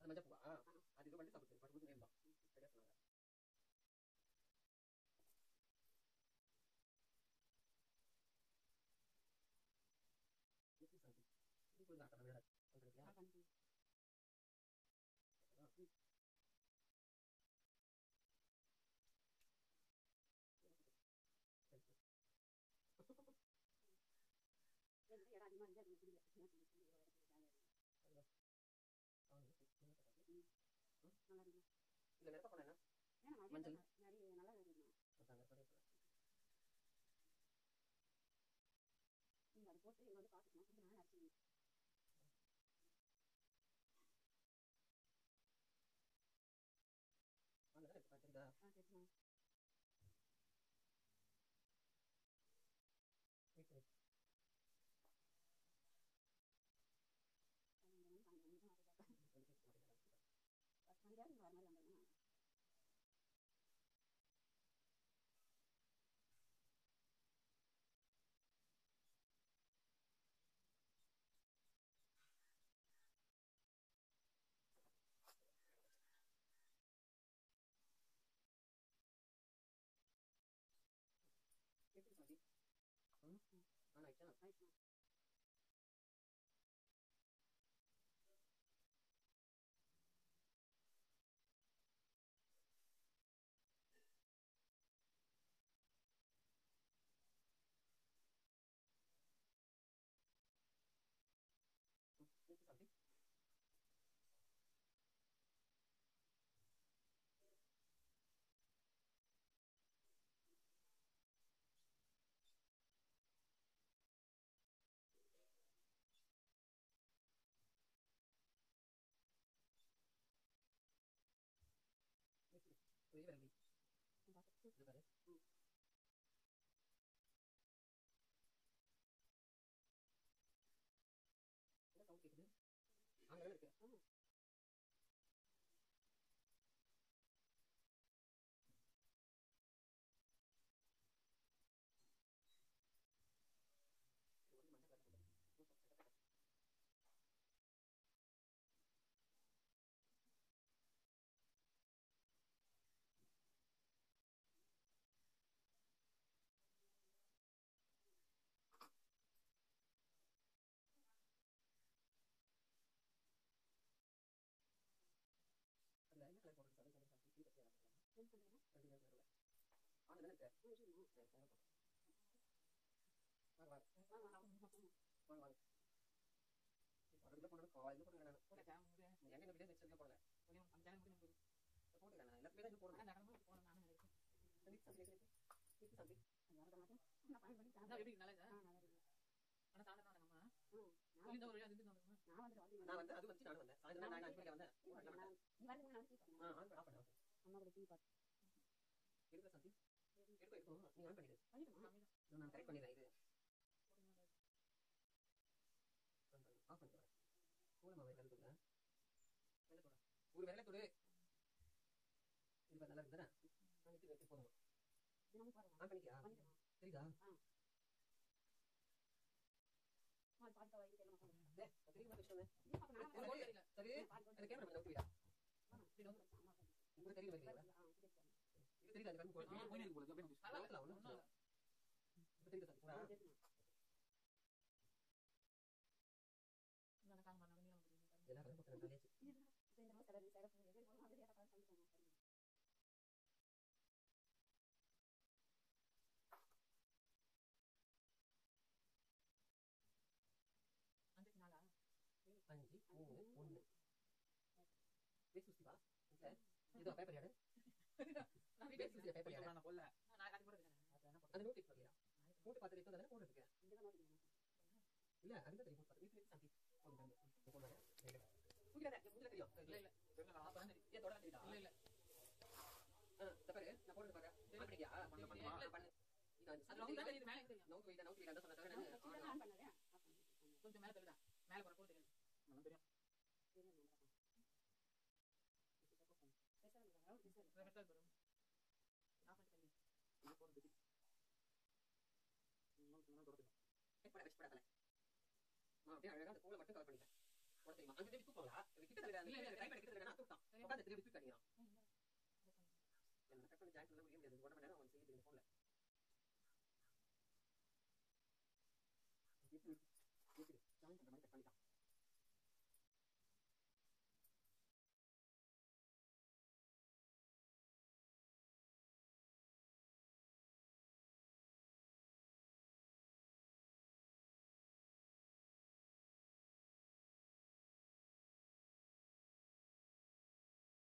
மஞ்சள் பூவா அது இது பண்ணி சாப்பிட்டு பட்டு கொடுத்து நேர்ந்தோம் சரியா சொன்னாங்க எப்படி சாந்தி இது கூட நான் கடமை பண்றீங்களா இதுல நிரப்ப போனா என்ன மஞ்சள் அதான் நிரப்ப போனா அதான் இருக்கு தெரியுதா வெயிட் வெயிட் எப்படி சாந்தி ம் ஆனா ஆயிடுச்சா ம், எப்படி சாந்தி எப்படி ஒரே விரல் வை. இது பாரு என்ன சவுண்ட் கேக்குது அங்க இருக்கு இது வந்து மஞ்சள் கலர் போட்டு. Super, super. அதுல என்ன கலர் போட்டு சொல்லி சொல்லி சொல்லி கீழே பச்சை கலர் ரெண்டு கலர் கலர்ல ஆனா தானே இருக்கு சரி, தேவை போட்டு. வாங்க வாங்க வாங்க வாங்க இப்போ அதுக்குள்ள போனது காலையில போட்டு நான் எங்க இந்த வீடியோ வச்சிருக்க போடல இதை போட்டு நான் எல்லாத்துமே தான் இது போடுறேன் சந்தி சந்தி சந்தி எப்படி சந்தி நான் வந்து அது வந்து நானும் வந்தேன் சாயந்தரம் நான் அஞ்சு மணிக்கு வந்தேன் வரல மாட்டேன். ஆ ஆன் பண்ண ஆன் பண்ண எடுக்க சந்தி எடுக்க எடுக்கும் நீ ஆன் பண்ணிடு நான் கரெக்ட் பண்ணிடுறேன் இது ஆன் பண்ணு ஆஃப் பண்ணிட்டு வரேன் கூலமா வெள்ளை தூள் வெள்ளை தூள் ஒரு வெள்ளை தூள் இது பாரு, நல்லா இருக்குதானே நான் நிறுத்தி வைக்க போதும் ஆன் பண்ணிக்கியா தெரியுதா டேய், அது தெரியுமா விஷயம் சரி அந்த கேமரா கொஞ்சம் விட்டு விடா உங்களுக்கு தெரியுது வைக்கிறீங்களா இது தெரியுதா அந்த கண் போடுறது நல்லா ஒன்றும் இப்போ தெரியுதா சார் பூரா? எல்லா கலரும் போட்டு ரெண்டு நாளையாச்சு. அஞ்சு மூணு ஒண்ணு பேசி சுத்தி வா இல்ல இதோ பேப்பர் எடு பேசி சுத்தி பேப்பர் எடு அந்த நோட் எடுத்து வைக்கிறா போட்டு பார்த்து எடுத்து வந்தா போட்டு இருக்கேன் இல்ல அதுதான் தெரியும் போட்டு பார்த்து வீட்டு வீட்டு சாந்தி போட்டு வந்து போட்டு வந்து புரியல உங்களுக்கு தெரியும் இல்ல ஏன் தொடர தெரியுதா ஆ தப்பாரு நான் போட்டு பாரு ஆன் பண்ணிக்கியா பண்ணு இது அந்த சாந்தி நோக்கு வைடா நோக்கு வைடா சொன்னா கொஞ்சம் மேல தெரியுதா மேல போற போட்டு நல்லா தெரியும் பெருசா வரும் ஆஃப் பண்ணிட்டு இது போறது வெயிட் பண்ண வெயிட் பண்ணல நான் அப்படியே அழகா அந்த பூவை மட்டும் கவர் பண்ணிட்டேன் போட தெரியுமா அங்க எப்படி தூக்குவாங்களா இது கிட்ட தவிர இல்ல இல்ல டைம் கிட்ட தவிர நான் தூக்கான் உட்காந்து எப்படி தூக்கி காட்டிக்கிறான் என்ன கட் பண்ணி ஜாயின் பண்ண முடிய முடியாது